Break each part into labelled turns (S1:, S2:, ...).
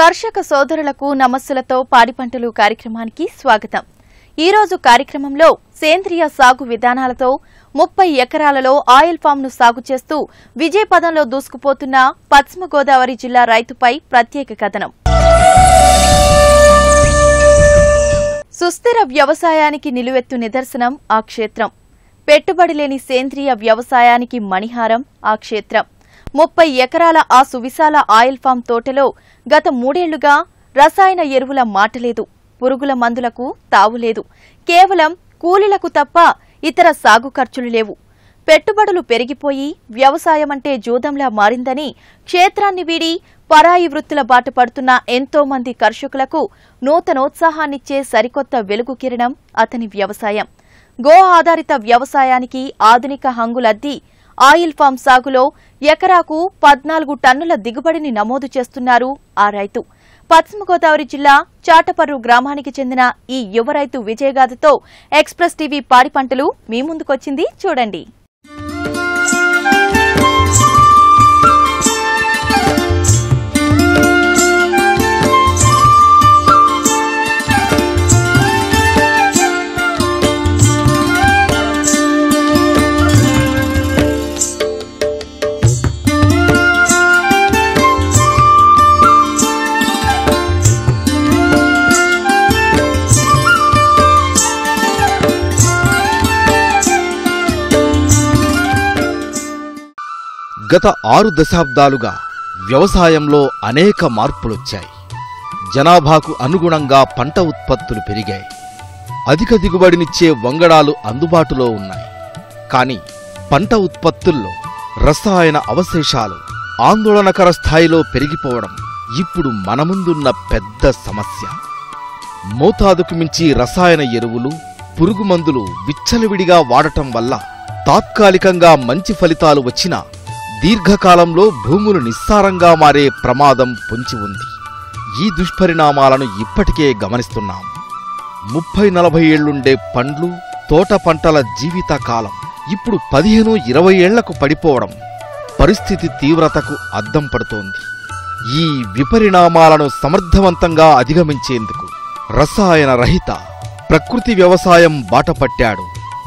S1: కర్షక సోదరులకు నమస్సులతో పాడి పంటలు కార్యక్రమానికి స్వాగతం ఈ రోజు కార్యక్రమంలో సేంద్రియ సాగు విధానాలతో ముప్పై ఎకరాలలో ఆయిల్ ఫామ్ ను సాగు చేస్తూ విజయ పదంలో దూసుకుపోతున్న పశ్చిమ గోదావరి జిల్లా రైతుపై ప్రత్యేక కథనం సుస్థిర వ్యవసాయానికి నిలువెత్తు నిదర్శనం ఆ క్షేత్రం పెట్టుబడి లేని సేంద్రియ వ్యవసాయానికి మణిహారం ఆ క్షేత్రం ముప్పై ఎకరాల ఆ సువిశాల ఆయిల్ ఫామ్ తోటలో గత మూడేళ్లుగా రసాయన ఎరువుల మాటలేదు పురుగుల మందులకు తావులేదు కేవలం కూలీలకు తప్ప ఇతర సాగు ఖర్చులు లేవు పెట్టుబడులు పెరిగిపోయి వ్యవసాయమంటే జూదంలా మారిందని క్షేత్రాన్ని వీడి పరాయి వృత్తుల బాట పడుతున్న ఎంతో మంది కర్షకులకు నూతనోత్సాహాన్నిచ్చే సరికొత్త వెలుగు కిరణం అతని వ్యవసాయం గో ఆధారిత వ్యవసాయానికి ఆధునిక హంగులద్ది ఆయిల్ ఫామ్ సాగులో ఎకరాకు పద్నాలుగు టన్నుల దిగుబడిని నమోదు చేస్తున్నారు ఆ రైతు పశ్చిమ గోదావరి జిల్లా చాటపర్రు గ్రామానికి చెందిన ఈ యువ రైతు విజయగాథతో ఎక్స్ప్రెస్ టీవీ పాడి పంటలు మీ ముందుకొచ్చింది చూడండి
S2: గత ఆరు దశాబ్దాలుగా వ్యవసాయంలో అనేక మార్పులొచ్చాయి జనాభాకు అనుగుణంగా పంట ఉత్పత్తులు పెరిగాయి అధిక దిగుబడినిచ్చే వంగడాలు అందుబాటులో ఉన్నాయి కానీ పంట ఉత్పత్తుల్లో రసాయన అవశేషాలు ఆందోళనకర స్థాయిలో పెరిగిపోవడం ఇప్పుడు మన ముందున్న పెద్ద సమస్య మోతాదుకు మించి రసాయన ఎరువులు పురుగు మందులు విచ్చలవిడిగా వాడటం వల్ల తాత్కాలికంగా మంచి ఫలితాలు వచ్చినా దీర్ఘకాలంలో భూములు నిస్సారంగా మారే ప్రమాదం పొంచి ఉంది ఈ దుష్పరిణామాలను ఇప్పటికే గమనిస్తున్నాం ముప్పై నలభై ఏళ్లుండే పండ్లు తోట పంటల జీవిత కాలం ఇప్పుడు పదిహేను ఇరవై ఏళ్లకు పడిపోవడం పరిస్థితి తీవ్రతకు అద్దం పడుతోంది ఈ విపరిణామాలను సమర్థవంతంగా అధిగమించేందుకు రసాయన రహిత ప్రకృతి వ్యవసాయం బాటపట్టాడు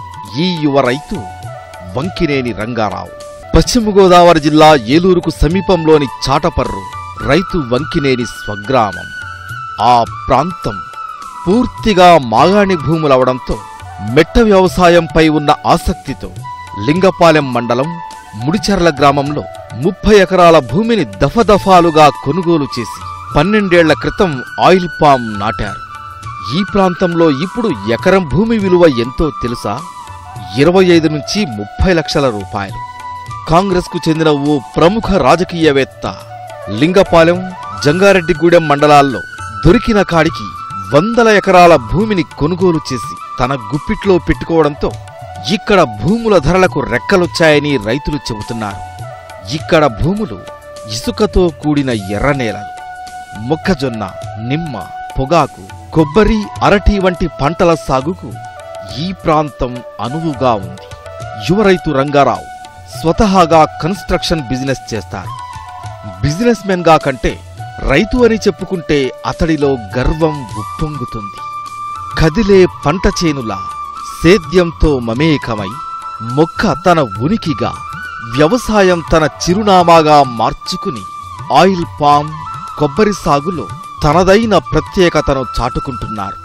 S2: ఈ యువ రైతు వంకినేని రంగారావు పశ్చిమ గోదావరి జిల్లా ఏలూరుకు సమీపంలోని చాటపర్రు రైతు వంకినేని స్వగ్రామం ఆ ప్రాంతం పూర్తిగా మాగాణి భూములవడంతో మెట్ట వ్యవసాయంపై ఉన్న ఆసక్తితో లింగపాలెం మండలం ముడిచెర్ల గ్రామంలో ముప్పై ఎకరాల భూమిని దఫదఫాలుగా కొనుగోలు చేసి పన్నెండేళ్ల క్రితం ఆయిల్ పామ్ నాటారు ఈ ప్రాంతంలో ఇప్పుడు ఎకరం భూమి విలువ ఎంతో తెలుసా ఇరవై ఐదు నుంచి ముప్పై లక్షల రూపాయలు కాంగ్రెస్కు చెందిన ఓ ప్రముఖ రాజకీయవేత్త లింగపాలెం జంగారెడ్డిగూడెం మండలాల్లో దొరికిన కాడికి వందల ఎకరాల భూమిని కొనుగోలు చేసి తన గుప్పిట్లో పెట్టుకోవడంతో ఇక్కడ భూముల ధరలకు రెక్కలొచ్చాయని రైతులు చెబుతున్నారు ఇక్కడ భూములు ఇసుకతో కూడిన ఎర్ర నేలలు మొక్కజొన్న నిమ్మ పొగాకు కొబ్బరి అరటి వంటి పంటల సాగుకు ఈ ప్రాంతం అనువుగా ఉంది యువ రైతు రంగారావు స్వతహాగా కన్స్ట్రక్షన్ బిజినెస్ చేస్తారు బిజినెస్ మెన్గా కంటే రైతు అని చెప్పుకుంటే అతడిలో గర్వం ఉప్పొంగుతుంది కదిలే పంట చేనులా సేద్యంతో మమేకమై మొక్క తన ఉనికిగా వ్యవసాయం తన చిరునామాగా మార్చుకుని ఆయిల్ పామ్ కొబ్బరి సాగులో తనదైన ప్రత్యేకతను చాటుకుంటున్నారు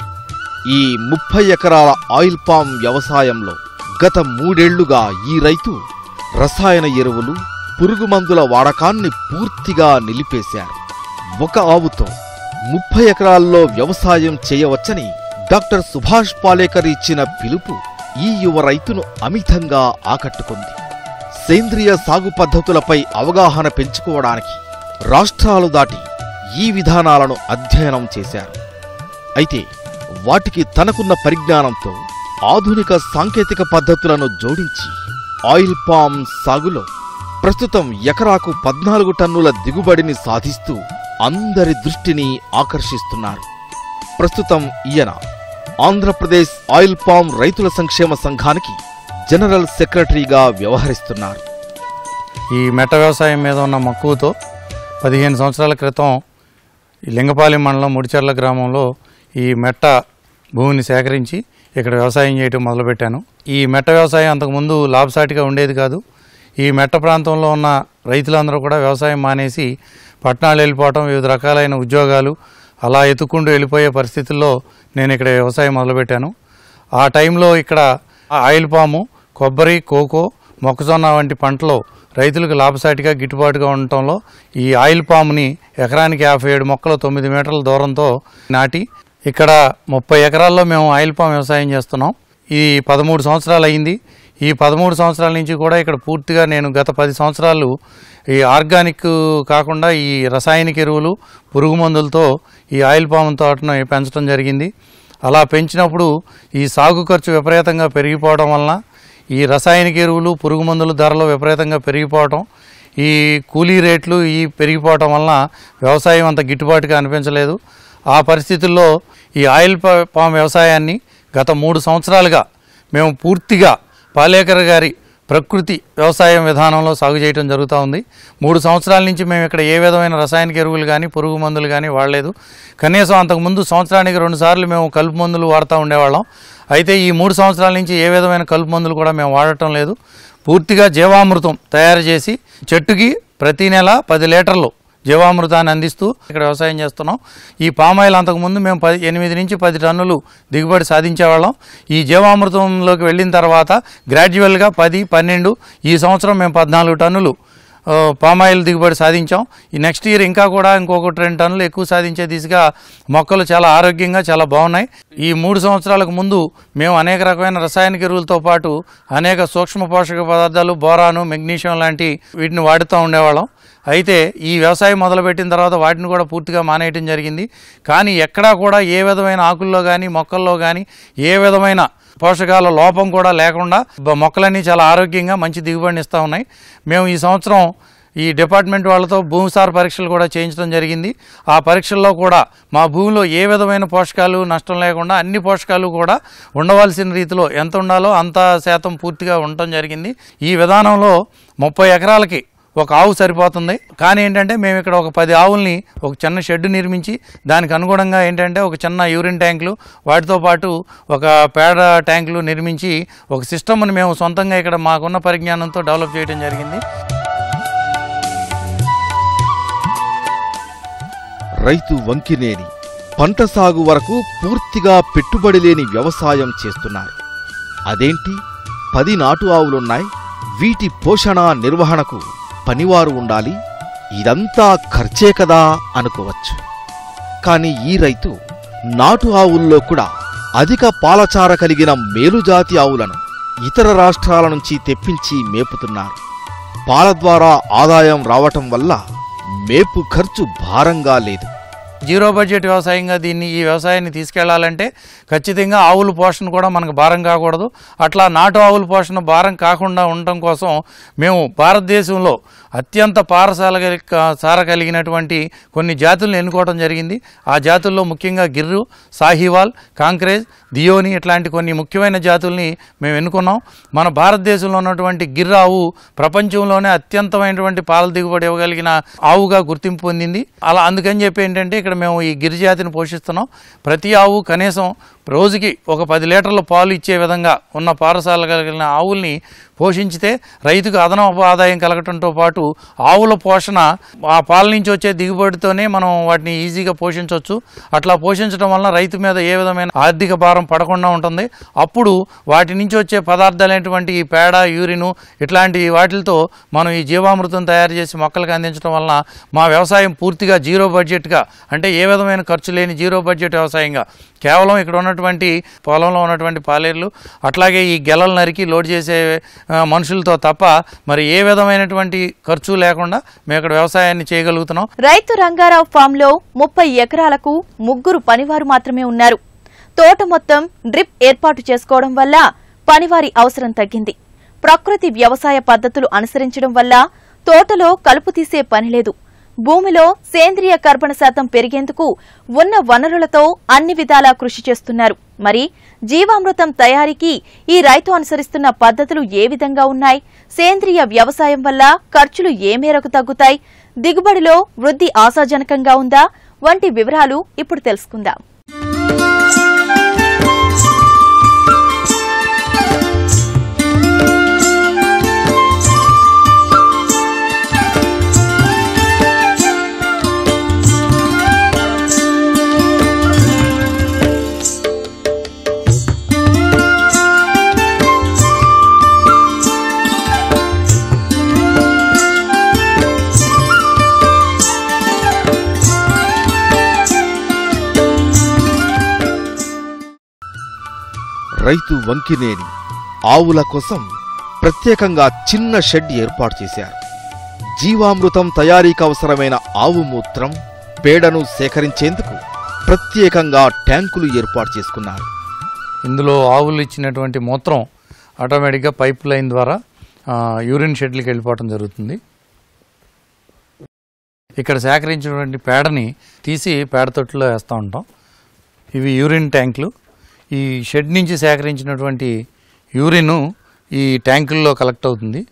S2: ఈ ముప్పై ఎకరాల ఆయిల్ పామ్ వ్యవసాయంలో గత మూడేళ్లుగా ఈ రైతు రసాయన ఎరువులు పురుగు మందుల వాడకాన్ని పూర్తిగా నిలిపేశారు ఒక ఆవుతో ముప్పై ఎకరాల్లో వ్యవసాయం చేయవచ్చని డాక్టర్ సుభాష్ పాలేకర్ ఇచ్చిన పిలుపు ఈ యువ రైతును అమితంగా ఆకట్టుకుంది సేంద్రియ సాగు పద్ధతులపై అవగాహన పెంచుకోవడానికి రాష్ట్రాలు దాటి ఈ విధానాలను అధ్యయనం చేశారు అయితే వాటికి తనకున్న పరిజ్ఞానంతో ఆధునిక సాంకేతిక పద్ధతులను జోడించి ఆయిల్ పామ్ సాగులో ప్రస్తుతం ఎకరాకు పద్నాలుగు టన్నుల దిగుబడిని సాధిస్తూ అందరి దృష్టిని ఆకర్షిస్తున్నారు ప్రస్తుతం ఈయన ఆంధ్రప్రదేశ్ ఆయిల్ పామ్ రైతుల సంక్షేమ సంఘానికి జనరల్ సెక్రటరీగా వ్యవహరిస్తున్నారు
S3: ఈ మెట్ట వ్యవసాయం మీద ఉన్న మక్కువతో పదిహేను సంవత్సరాల క్రితం ఈ లింగపాలెం మండలం ముడిచెర్ల గ్రామంలో ఈ మెట్ట భూమిని సేకరించి ఇక్కడ వ్యవసాయం చేయటం మొదలుపెట్టాను ఈ మెట్ట వ్యవసాయం అంతకుముందు లాభసాటిగా ఉండేది కాదు ఈ మెట్ట ప్రాంతంలో ఉన్న రైతులందరూ కూడా వ్యవసాయం మానేసి పట్టణాలు వెళ్ళిపోవటం వివిధ రకాలైన ఉద్యోగాలు అలా ఎత్తుక్కుంటూ వెళ్ళిపోయే పరిస్థితుల్లో నేను ఇక్కడ వ్యవసాయం మొదలుపెట్టాను ఆ టైంలో ఇక్కడ ఆయిల్ పాము కొబ్బరి కోకో మొక్కజొన్న వంటి పంటలు రైతులకు లాభసాటిగా గిట్టుబాటుగా ఉండటంలో ఈ ఆయిల్ పాముని ఎకరానికి యాభై ఏడు మొక్కలు తొమ్మిది మీటర్ల దూరంతో నాటి ఇక్కడ ముప్పై ఎకరాల్లో మేము ఆయిల్ పామ్ వ్యవసాయం చేస్తున్నాం ఈ పదమూడు సంవత్సరాలు అయింది ఈ పదమూడు సంవత్సరాల నుంచి కూడా ఇక్కడ పూర్తిగా నేను గత పది సంవత్సరాలు ఈ ఆర్గానిక్ కాకుండా ఈ రసాయనిక ఎరువులు పురుగు మందులతో ఈ ఆయిల్ పామ్ తోటను పెంచడం జరిగింది అలా పెంచినప్పుడు ఈ సాగు ఖర్చు విపరీతంగా పెరిగిపోవడం వలన ఈ రసాయనిక ఎరువులు పురుగు మందుల ధరలు విపరీతంగా పెరిగిపోవటం ఈ కూలీ రేట్లు ఈ పెరిగిపోవటం వలన వ్యవసాయం అంత గిట్టుబాటుగా అనిపించలేదు ఆ పరిస్థితుల్లో ఈ ఆయిల్ పా- పామ్ వ్యవసాయాన్ని గత మూడు సంవత్సరాలుగా మేము పూర్తిగా పాలేకర్ గారి ప్రకృతి వ్యవసాయం విధానంలో సాగు చేయడం జరుగుతూ ఉంది మూడు సంవత్సరాల నుంచి మేము ఇక్కడ ఏ విధమైన రసాయనిక ఎరువులు కానీ పురుగు మందులు కానీ వాడలేదు కనీసం అంతకుముందు సంవత్సరానికి రెండు సార్లు మేము కలుపు మందులు వాడుతూ ఉండేవాళ్ళం అయితే ఈ మూడు సంవత్సరాల నుంచి ఏ విధమైన కలుపు మందులు కూడా మేము వాడటం లేదు పూర్తిగా జీవామృతం తయారు చేసి చెట్టుకి ప్రతి నెల పది లీటర్లు జీవామృతాన్ని అందిస్తూ ఇక్కడ వ్యవసాయం చేస్తున్నాం ఈ పామాయిల్ అంతకుముందు మేము పది ఎనిమిది నుంచి పది టన్నులు దిగుబడి సాధించేవాళ్ళం ఈ జీవామృతంలోకి వెళ్ళిన తర్వాత గ్రాడ్యువల్గా పది పన్నెండు ఈ సంవత్సరం మేము పద్నాలుగు టన్నులు ఆ, పామాయిల్ దిగుబడి సాధించాం ఈ నెక్స్ట్ ఇయర్ ఇంకా కూడా ఇంకొకటి రెండు టన్నులు ఎక్కువ సాధించే దిశగా మొక్కలు చాలా ఆరోగ్యంగా చాలా బాగున్నాయి ఈ మూడు సంవత్సరాలకు ముందు మేము అనేక రకమైన రసాయనిక ఎరువులతో పాటు అనేక సూక్ష్మ పోషక పదార్థాలు బోరాను మెగ్నీషియం లాంటి వీటిని వాడుతూ ఉండేవాళ్ళం అయితే ఈ వ్యవసాయం మొదలుపెట్టిన తర్వాత వాటిని కూడా పూర్తిగా మానేయటం జరిగింది కానీ ఎక్కడా కూడా ఏ విధమైన ఆకుల్లో కానీ మొక్కల్లో కానీ ఏ విధమైన పోషకాల లోపం కూడా లేకుండా బ- మొక్కలన్నీ చాలా ఆరోగ్యంగా మంచి దిగుబడిని ఇస్తూ ఉన్నాయి మేము ఈ సంవత్సరం ఈ డిపార్ట్మెంట్ వాళ్ళతో భూమిసార పరీక్షలు కూడా చేయించడం జరిగింది ఆ పరీక్షల్లో కూడా మా భూమిలో ఏ విధమైన పోషకాలు నష్టం లేకుండా అన్ని పోషకాలు కూడా ఉండవలసిన రీతిలో ఎంత ఉండాలో అంత శాతం పూర్తిగా ఉండటం జరిగింది ఈ విధానంలో ముప్పై ఎకరాలకి ఒక ఆవు సరిపోతుంది కానీ ఏంటంటే మేము ఇక్కడ ఒక పది ఆవుల్ని ఒక చిన్న షెడ్ నిర్మించి దానికి అనుగుణంగా ఏంటంటే ఒక చిన్న యూరిన్ ట్యాంకులు వాటితో పాటు ఒక పేడ ట్యాంకులు నిర్మించి ఒక సిస్టమ్ని మేము సొంతంగా ఇక్కడ మాకున్న పరిజ్ఞానంతో డెవలప్ చేయడం జరిగింది
S2: రైతు వంకినేని పంట సాగు వరకు పూర్తిగా పెట్టుబడి లేని వ్యవసాయం చేస్తున్నారు అదేంటి పది నాటు ఆవులున్నాయి వీటి పోషణ నిర్వహణకు పనివారు ఉండాలి ఇదంతా ఖర్చే కదా అనుకోవచ్చు కానీ ఈ రైతు నాటు ఆవుల్లో కూడా అధిక పాలచార కలిగిన మేలుజాతి ఆవులను ఇతర రాష్ట్రాల నుంచి తెప్పించి మేపుతున్నారు పాల ద్వారా ఆదాయం రావటం వల్ల మేపు ఖర్చు భారంగా లేదు
S3: జీరో బడ్జెట్ వ్యవసాయంగా దీన్ని ఈ వ్యవసాయాన్ని తీసుకెళ్లాలంటే ఖచ్చితంగా ఆవుల పోషణ కూడా మనకు భారం కాకూడదు అట్లా నాటు ఆవుల పోషణ భారం కాకుండా ఉండటం కోసం మేము భారతదేశంలో అత్యంత పారసాల కలి- సార కలిగినటువంటి కొన్ని జాతులను ఎన్నుకోవడం జరిగింది ఆ జాతుల్లో ముఖ్యంగా గిర్రు సాహివాల్ కాంక్రేజ్ దియోని ఇట్లాంటి కొన్ని ముఖ్యమైన జాతుల్ని మేము ఎన్నుకున్నాం మన భారతదేశంలో ఉన్నటువంటి గిర్ర ఆవు ప్రపంచంలోనే అత్యంతమైనటువంటి పాల దిగుబడి ఇవ్వగలిగిన ఆవుగా గుర్తింపు పొందింది అలా అందుకని చెప్పి ఏంటంటే ఇక్కడ మేము ఈ గిరిజాతిని పోషిస్తున్నాం ప్రతి ఆవు కనీసం రోజుకి ఒక పది లీటర్ల పాలు ఇచ్చే విధంగా ఉన్న పారసాల కలిగిన ఆవుల్ని పోషించితే రైతుకు అదనపు ఆదాయం కలగటంతో పాటు ఆవుల పోషణ ఆ పాల నుంచి వచ్చే దిగుబడితోనే మనం వాటిని ఈజీగా పోషించవచ్చు అట్లా పోషించడం వలన రైతు మీద ఏ విధమైన ఆర్థిక భారం పడకుండా ఉంటుంది అప్పుడు వాటి నుంచి వచ్చే పదార్థాలైనటువంటి ఈ పేడ యూరిను ఇట్లాంటి వాటితో మనం ఈ జీవామృతం తయారు చేసి మొక్కలకు అందించడం వలన మా వ్యవసాయం పూర్తిగా జీరో బడ్జెట్గా అంటే ఏ విధమైన ఖర్చు లేని జీరో బడ్జెట్ వ్యవసాయంగా కేవలం ఇక్కడ ఉన్నటువంటి పొలంలో ఉన్నటువంటి పాలేర్లు అట్లాగే ఈ గెలలు నరికి లోడ్ చేసే ఆ, మనుషులతో తప్ప మరి ఏ విధమైనటువంటి ఖర్చు లేకుండా మేము ఇక్కడ వ్యవసాయాన్ని చేయగలుగుతున్నాం
S1: రైతు రంగారావు ఫామ్లో ముప్పై ఎకరాలకు ముగ్గురు పనివారు మాత్రమే ఉన్నారు తోట మొత్తం డ్రిప్ ఏర్పాటు చేసుకోవడం వల్ల పనివారి అవసరం తగ్గింది ప్రకృతి వ్యవసాయ పద్ధతులు అనుసరించడం వల్ల తోటలో కలుపు తీసే పని లేదు భూమిలో సేంద్రియ కర్బన శాతం పెరిగేందుకు ఉన్న వనరులతో అన్ని విధాలా కృషి చేస్తున్నారు మరి జీవామృతం తయారీకి ఈ రైతు అనుసరిస్తున్న పద్ధతులు ఏ విధంగా ఉన్నాయి సేంద్రియ వ్యవసాయం వల్ల ఖర్చులు ఏ మేరకు తగ్గుతాయి దిగుబడిలో వృద్ధి ఆశాజనకంగా ఉందా వంటి వివరాలు ఇప్పుడు తెలుసుకుందాం
S2: రైతు వంకినేని ఆవుల కోసం ప్రత్యేకంగా చిన్న షెడ్ ఏర్పాటు చేశారు జీవామృతం తయారీకి అవసరమైన ఆవు మూత్రం పేడను సేకరించేందుకు ప్రత్యేకంగా ట్యాంకులు ఏర్పాటు చేసుకున్నారు
S3: ఇందులో ఆవులు ఇచ్చినటువంటి మూత్రం ఆటోమేటిక్గా పైప్ లైన్ ద్వారా ఆ, యూరిన్ షెడ్లకి వెళ్ళిపోవటం జరుగుతుంది ఇక్కడ సేకరించినటువంటి పేడని తీసి పేడ తొట్టులో వేస్తూ ఉంటాం ఇవి యూరిన్ ట్యాంకులు ఈ షెడ్ నుంచి సేకరించినటువంటి యూరిన్ ఈ ట్యాంకుల్లో కలెక్ట్ అవుతుంది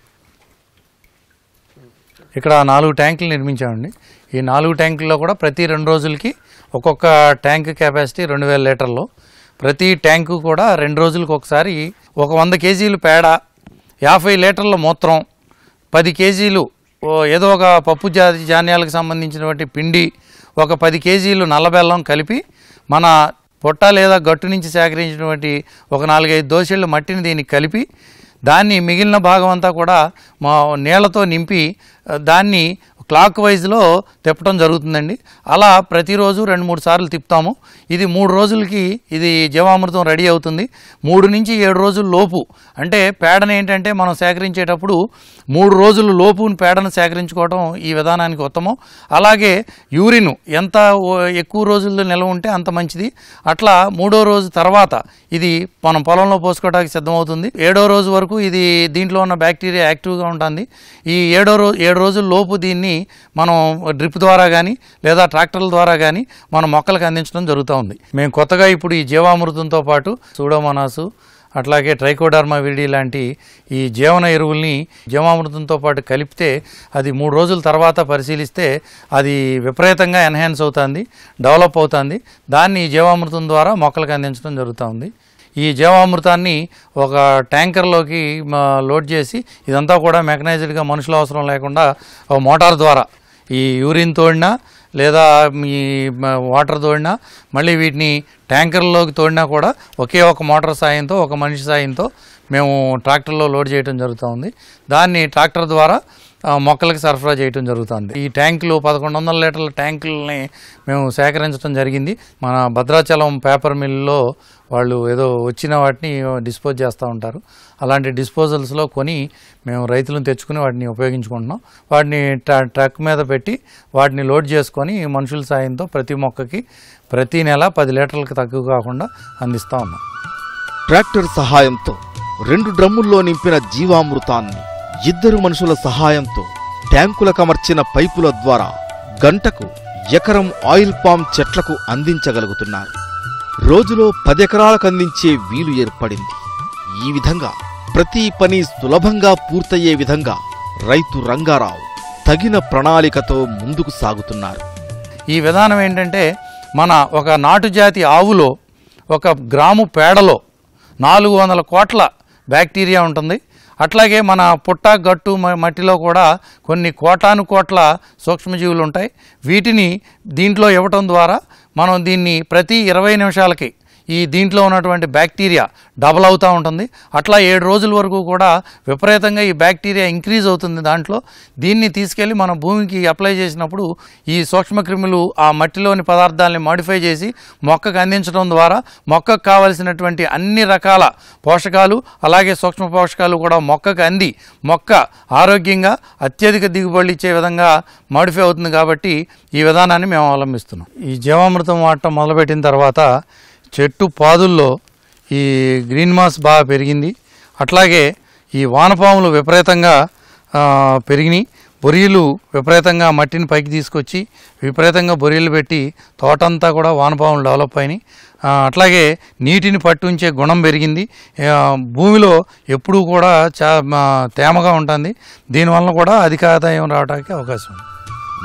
S3: ఇక్కడ నాలుగు ట్యాంకులు నిర్మించామండి ఈ నాలుగు ట్యాంకుల్లో కూడా ప్రతి రెండు రోజులకి ఒక్కొక్క ట్యాంక్ కెపాసిటీ రెండు వేల లీటర్లు ప్రతి ట్యాంకు కూడా రెండు రోజులకు ఒకసారి ఒక వంద కేజీలు పేడ యాభై లీటర్ల మూత్రం పది కేజీలు ఓ ఏదో ఒక పప్పు జాతి ధాన్యాలకు సంబంధించినటువంటి పిండి ఒక పది కేజీలు నల్లబెల్లం కలిపి మన పొట్ట లేదా గట్టు నుంచి సేకరించినటువంటి ఒక నాలుగైదు దోశలు మట్టిని దీనికి కలిపి దాన్ని మిగిలిన భాగం అంతా కూడా మా నీళ్లతో నింపి ఆ, దాన్ని క్లాక్ వైజ్లో తిప్పడం జరుగుతుందండి అలా ప్రతిరోజు రెండు మూడు సార్లు తిప్పుతాము ఇది మూడు రోజులకి ఇది జీవామృతం రెడీ అవుతుంది మూడు నుంచి ఏడు రోజుల లోపు అంటే పేడను ఏంటంటే మనం సేకరించేటప్పుడు మూడు రోజుల లోపు పేడను సేకరించుకోవడం ఈ విధానానికి ఉత్తమం అలాగే యూరిన్ ఎంత ఓ- ఎక్కువ రోజుల్లో నిల్వ ఉంటే అంత మంచిది అట్లా మూడో రోజు తర్వాత ఇది మనం పొలంలో పోసుకోవడానికి సిద్ధమవుతుంది ఏడో రోజు వరకు ఇది దీంట్లో ఉన్న బ్యాక్టీరియా యాక్టివ్గా ఉంటుంది ఈ ఏడో రోజు ఏడు రోజుల లోపు దీన్ని మనం డ్రిప్ ద్వారా కానీ లేదా ట్రాక్టర్ల ద్వారా కానీ మనం మొక్కలకు అందించడం జరుగుతూ ఉంది మేము కొత్తగా ఇప్పుడు ఈ జీవామృతంతో పాటు సూడోమోనాసు అట్లాగే ట్రైకోడర్మా విరిడి లాంటి ఈ జీవన ఎరువుల్ని జీవామృతంతో పాటు కలిపితే అది మూడు రోజుల తర్వాత పరిశీలిస్తే అది విపరీతంగా ఎన్హాన్స్ అవుతుంది డెవలప్ అవుతుంది దాన్ని ఈ జీవామృతం ద్వారా మొక్కలకు అందించడం జరుగుతూ ఉంది ఈ జీవామృతాన్ని ఒక ట్యాంకర్లోకి మ- లోడ్ చేసి ఇదంతా కూడా మెకనైజ్డ్గా మనుషుల అవసరం లేకుండా ఒక మోటార్ ద్వారా ఈ యూరిన్ తోడినా లేదా ఈ మ- వాటర్ తోడినా మళ్ళీ వీటిని ట్యాంకర్లోకి తోడినా కూడా ఒకే ఒక మోటార్ సాయంతో ఒక మనిషి సాయంతో మేము ట్రాక్టర్లో లోడ్ చేయడం జరుగుతూ ఉంది దాన్ని ట్రాక్టర్ ద్వారా ఆ, మొక్కలకి సరఫరా చేయడం జరుగుతుంది ఈ ట్యాంకులు పదకొండు వందల లీటర్ల ట్యాంకులని మేము సేకరించడం జరిగింది మన భద్రాచలం పేపర్ మిల్లో వాళ్ళు ఏదో వచ్చిన వాటిని డిస్పోజ్ చేస్తూ ఉంటారు అలాంటి డిస్పోజల్స్లో కొని మేము రైతులను తెచ్చుకుని వాటిని ఉపయోగించుకుంటున్నాం వాటిని ట్ర- ట్రక్ మీద పెట్టి వాటిని లోడ్ చేసుకొని మనుషుల సాయంతో ప్రతి మొక్కకి ప్రతి నెల పది లీటర్లకు తక్కువ కాకుండా అందిస్తూ ఉన్నాం
S2: ట్రాక్టర్ సహాయంతో రెండు డ్రమ్ముల్లో నింపిన జీవామృతాన్ని ఇద్దరు మనుషుల సహాయంతో ట్యాంకులకమర్చిన పైపుల ద్వారా గంటకు ఎకరం ఆయిల్ పామ్ చెట్లకు అందించగలుగుతున్నారు రోజులో పదెకరాలకు అందించే వీలు ఏర్పడింది ఈ విధంగా ప్రతి పని సులభంగా పూర్తయ్యే విధంగా రైతు రంగారావు తగిన ప్రణాళికతో ముందుకు సాగుతున్నారు
S3: ఈ విధానం ఏంటంటే మన ఒక నాటు జాతి ఆవులో ఒక గ్రాము పేడలో నాలుగు వందల కోట్ల బ్యాక్టీరియా ఉంటుంది అట్లాగే మన పుట్ట గట్టు మ- మట్టిలో కూడా కొన్ని కోటాను కోట్ల సూక్ష్మజీవులు ఉంటాయి వీటిని దీంట్లో ఇవ్వటం ద్వారా మనం దీన్ని ప్రతి ఇరవై నిమిషాలకి ఈ దీంట్లో ఉన్నటువంటి బ్యాక్టీరియా డబల్ అవుతూ ఉంటుంది అట్లా ఏడు రోజుల వరకు కూడా విపరీతంగా ఈ బ్యాక్టీరియా ఇంక్రీజ్ అవుతుంది దాంట్లో దీన్ని తీసుకెళ్ళి మన భూమికి అప్లై చేసినప్పుడు ఈ సూక్ష్మక్రిములు ఆ మట్టిలోని పదార్థాలని మాడిఫై చేసి మొక్కకు అందించడం ద్వారా మొక్కకు కావలసినటువంటి అన్ని రకాల పోషకాలు అలాగే సూక్ష్మ పోషకాలు కూడా మొక్కకు అంది మొక్క ఆరోగ్యంగా అత్యధిక దిగుబడులు ఇచ్చే విధంగా మాడిఫై అవుతుంది కాబట్టి ఈ విధానాన్ని మేము అవలంబిస్తున్నాం ఈ జీవామృతం వాడటం మొదలుపెట్టిన తర్వాత చెట్టు పాదుల్లో ఈ గ్రీన్ మాస్ బాగా పెరిగింది అట్లాగే ఈ వానపాములు విపరీతంగా ఆ, పెరిగినాయి బొరియలు విపరీతంగా మట్టిని పైకి తీసుకొచ్చి విపరీతంగా బొరియలు పెట్టి తోటంతా కూడా వానపాములు డెవలప్ అయినాయి ఆ, అట్లాగే నీటిని పట్టుంచే గుణం పెరిగింది ఆ, భూమిలో ఎప్పుడూ కూడా చా మా- తేమగా ఉంటుంది దీనివల్ల కూడా అధిక ఆదాయం రావడానికి అవకాశం ఉంది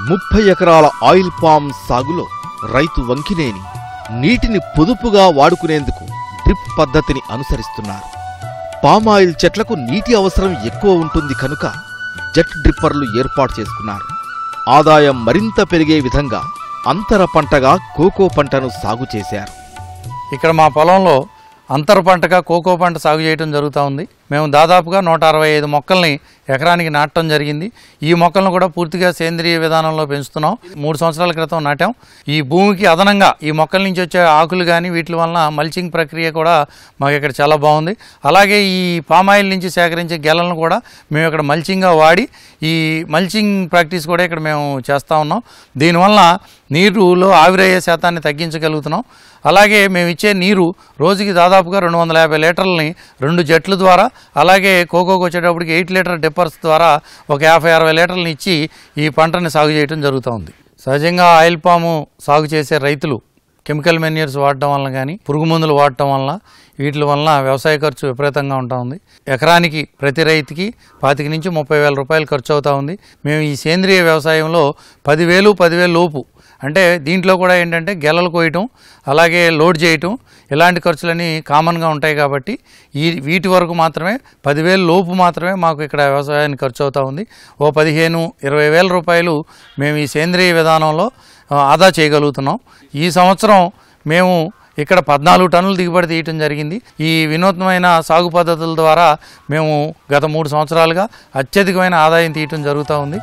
S2: ముప్పై ఎకరాల ఆయిల్ పామ్ సాగులో రైతు వంకినేని నీటిని పొదుపుగా వాడుకునేందుకు డ్రిప్ పద్ధతిని అనుసరిస్తున్నారు పామాయిల్ చెట్లకు నీటి అవసరం ఎక్కువ ఉంటుంది కనుక జెట్ డ్రిప్పర్లు ఏర్పాటు చేసుకున్నారు ఆదాయం మరింత పెరిగే విధంగా అంతర పంటగా కోకో పంటను సాగు చేశారు
S3: ఇక్కడ మా పొలంలో అంతర పంటగా కోకో పంట సాగు చేయడం జరుగుతూ ఉంది మేము దాదాపుగా నూట అరవై ఐదు మొక్కల్ని ఎకరానికి నాటడం జరిగింది ఈ మొక్కలను కూడా పూర్తిగా సేంద్రియ విధానంలో పెంచుతున్నాం మూడు సంవత్సరాల క్రితం నాటాం ఈ భూమికి అదనంగా ఈ మొక్కల నుంచి వచ్చే ఆకులు కానీ వీటి వలన మల్చింగ్ ప్రక్రియ కూడా మాకు ఇక్కడ చాలా బాగుంది అలాగే ఈ పామాయిల్ నుంచి సేకరించే గెలలను కూడా మేము ఇక్కడ మల్చింగ్గా వాడి ఈ మల్చింగ్ ప్రాక్టీస్ కూడా ఇక్కడ మేము చేస్తూ ఉన్నాం దీనివల్ల నీరులో ఆవిరయ్యే శాతాన్ని తగ్గించగలుగుతున్నాం అలాగే మేము ఇచ్చే నీరు రోజుకి దాదాపుగా రెండు వందల యాభై లీటర్లని రెండు జట్ల ద్వారా అలాగే కోకోకు వచ్చేటప్పటికి ఎయిట్ లీటర్ డిప్పర్స్ ద్వారా ఒక యాభై అరవై లీటర్లను ఇచ్చి ఈ పంటని సాగు చేయడం జరుగుతూ ఉంది సహజంగా ఆయిల్ పాము సాగు చేసే రైతులు కెమికల్ మెన్యూర్స్ వాడటం వలన కానీ పురుగు మందులు వాడటం వలన వీటి వలన వ్యవసాయ ఖర్చు విపరీతంగా ఉంటా ఉంది ఎకరానికి ప్రతి రైతుకి పాతిక నుంచి ముప్పై వేల రూపాయలు ఖర్చు అవుతా ఉంది మేము ఈ సేంద్రియ వ్యవసాయంలో పదివేలు పదివేలు లోపు అంటే దీంట్లో కూడా ఏంటంటే గెలలు కోయటం అలాగే లోడ్ చేయటం ఇలాంటి ఖర్చులన్నీ కామన్గా ఉంటాయి కాబట్టి ఈ వీటి వరకు మాత్రమే పదివేలు లోపు మాత్రమే మాకు ఇక్కడ వ్యవసాయానికి ఖర్చు అవుతా ఉంది ఓ పదిహేను ఇరవై వేల రూపాయలు మేము ఈ సేంద్రియ విధానంలో ఆ, ఆదా చేయగలుగుతున్నాం ఈ సంవత్సరం మేము ఇక్కడ పద్నాలుగు టన్నులు దిగుబడి తీయటం జరిగింది ఈ వినూత్నమైన సాగు పద్ధతుల ద్వారా మేము గత మూడు సంవత్సరాలుగా అత్యధికమైన ఆదాయం తీయటం జరుగుతూ ఉంది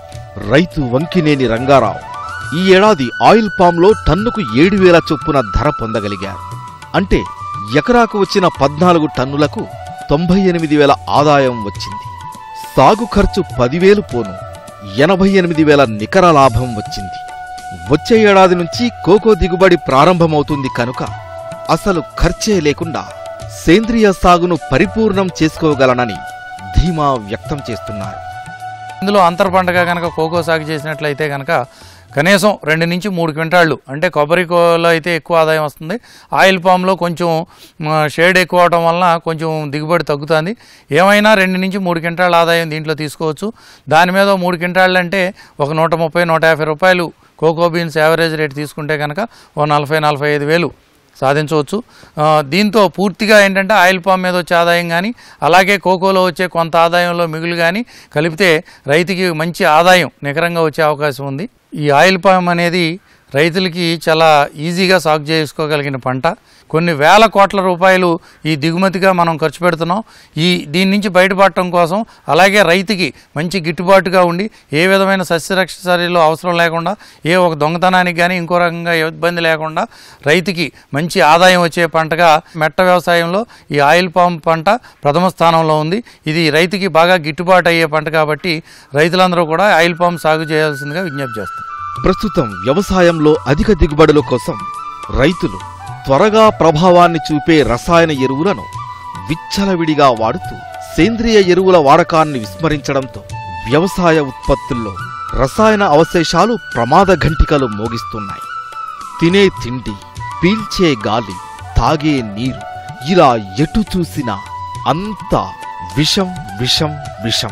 S2: రైతు వంకినేని రంగారావు ఈ ఏడాది ఆయిల్ పామ్లో టన్నుకు ఏడు వేల చొప్పున ధర పొందగలిగారు అంటే ఎకరాకు వచ్చిన పద్నాలుగు టన్నులకు తొంభై ఎనిమిది వేల ఆదాయం వచ్చింది సాగు ఖర్చు పదివేలు పోను ఎనభై ఎనిమిది వేల నికర లాభం వచ్చింది వచ్చే ఏడాది నుంచి కోకో దిగుబడి ప్రారంభమవుతుంది కనుక అసలు ఖర్చే లేకుండా సేంద్రియ సాగును పరిపూర్ణం చేసుకోగలనని ధీమా వ్యక్తం చేస్తున్నారు
S3: ఇందులో అంతర పంటగా కనుక కోకో సాగు చేసినట్లయితే కనుక కనీసం రెండు నుంచి మూడు క్వింటాళ్ళు అంటే కొబ్బరికోలో అయితే ఎక్కువ ఆదాయం వస్తుంది ఆయిల్ పామ్లో కొంచెం మ, షేడ్ ఎక్కువ అవడం వలన కొంచెం దిగుబడి తగ్గుతుంది ఏమైనా రెండు నుంచి మూడు క్వింటాళ్ళ ఆదాయం దీంట్లో తీసుకోవచ్చు దాని మీద ఓ మూడు క్వింటాళ్ళు అంటే ఒక నూట ముప్పై నూట యాభై రూపాయలు కోకో బీన్స్ యావరేజ్ రేట్ తీసుకుంటే కనుక ఓ నలభై నలభై ఐదు వేలు సాధించవచ్చు ఆ, దీంతో పూర్తిగా ఏంటంటే ఆయిల్ పామ్ మీద వచ్చే ఆదాయం కానీ అలాగే కోకోలో వచ్చే కొంత ఆదాయంలో మిగులు కానీ కలిపితే రైతుకి మంచి ఆదాయం నికరంగా వచ్చే అవకాశం ఉంది ఈ ఆయిల్ పామ్ అనేది రైతులకి చాలా ఈజీగా సాగు చేసుకోగలిగిన పంట కొన్ని వేల కోట్ల రూపాయలు ఈ దిగుమతిగా మనం ఖర్చు పెడుతున్నాం ఈ దీని నుంచి బయటపడటం కోసం అలాగే రైతుకి మంచి గిట్టుబాటుగా ఉండి ఏ విధమైన సస్యరక్ష చర్యలు అవసరం లేకుండా ఏ ఒక దొంగతనానికి కానీ ఇంకో రకంగా ఇబ్బంది లేకుండా రైతుకి మంచి ఆదాయం వచ్చే పంటగా మెట్ట వ్యవసాయంలో ఈ ఆయిల్ పామ్ పంట ప్రథమ స్థానంలో ఉంది ఇది రైతుకి బాగా గిట్టుబాటు అయ్యే పంట కాబట్టి రైతులందరూ కూడా ఆయిల్ పామ్ సాగు చేయాల్సిందిగా విజ్ఞప్తి చేస్తాం
S2: ప్రస్తుతం వ్యవసాయంలో అధిక దిగుబడుల కోసం రైతులు త్వరగా ప్రభావాన్ని చూపే రసాయన ఎరువులను విచ్చలవిడిగా వాడుతూ సేంద్రియ ఎరువుల వాడకాన్ని విస్మరించడంతో వ్యవసాయ ఉత్పత్తుల్లో రసాయన అవశేషాలు ప్రమాద ఘంటికలు మోగిస్తున్నాయి తినే తిండి పీల్చే గాలి తాగే నీరు ఇలా ఎటు చూసినా అంతా విషం విషం విషం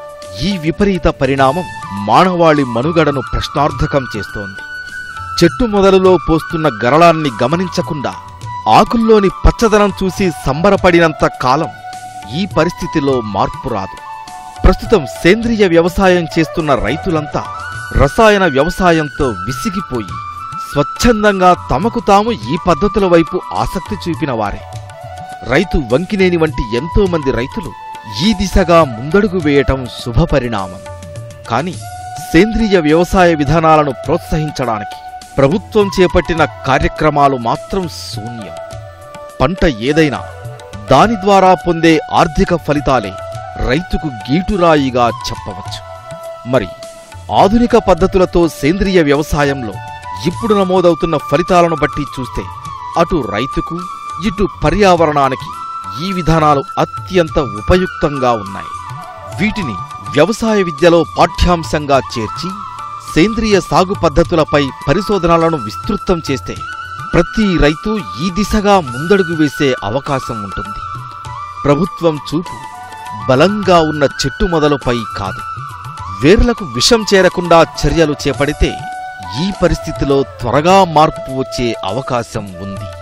S2: ఈ విపరీత పరిణామం మానవాళి మనుగడను ప్రశ్నార్థకం చేస్తోంది చెట్టు మొదలులో పోస్తున్న గరళాన్ని గమనించకుండా ఆకుల్లోని పచ్చదనం చూసి సంబరపడినంత కాలం ఈ పరిస్థితిలో మార్పు రాదు ప్రస్తుతం సేంద్రియ వ్యవసాయం చేస్తున్న రైతులంతా రసాయన వ్యవసాయంతో విసిగిపోయి స్వచ్ఛందంగా తమకు తాము ఈ పద్ధతుల వైపు ఆసక్తి చూపిన వారే రైతు వంకినేని వంటి ఎంతో మంది రైతులు ఈ దిశగా ముందడుగు వేయటం శుభపరిణామం కాని సేంద్రియ వ్యవసాయ విధానాలను ప్రోత్సహించడానికి ప్రభుత్వం చేపట్టిన కార్యక్రమాలు మాత్రం శూన్యం పంట ఏదైనా దాని ద్వారా పొందే ఆర్థిక ఫలితాలే రైతుకు గీటురాయిగా చెప్పవచ్చు మరి ఆధునిక పద్ధతులతో సేంద్రియ వ్యవసాయంలో ఇప్పుడు నమోదవుతున్న ఫలితాలను బట్టి చూస్తే అటు రైతుకు ఇటు పర్యావరణానికి ఈ విధానాలు అత్యంత ఉపయుక్తంగా ఉన్నాయి వీటిని వ్యవసాయ విద్యలో పాఠ్యాంశంగా చేర్చి సేంద్రియ సాగు పద్ధతులపై పరిశోధనలను విస్తృతం చేస్తే ప్రతి రైతు ఈ దిశగా ముందడుగు వేసే అవకాశం ఉంటుంది ప్రభుత్వం చూపు బలంగా ఉన్న చెట్టు మొదలుపై కాదు వేర్లకు విషం చేరకుండా చర్యలు చేపడితే ఈ పరిస్థితిలో త్వరగా మార్పు వచ్చే అవకాశం ఉంది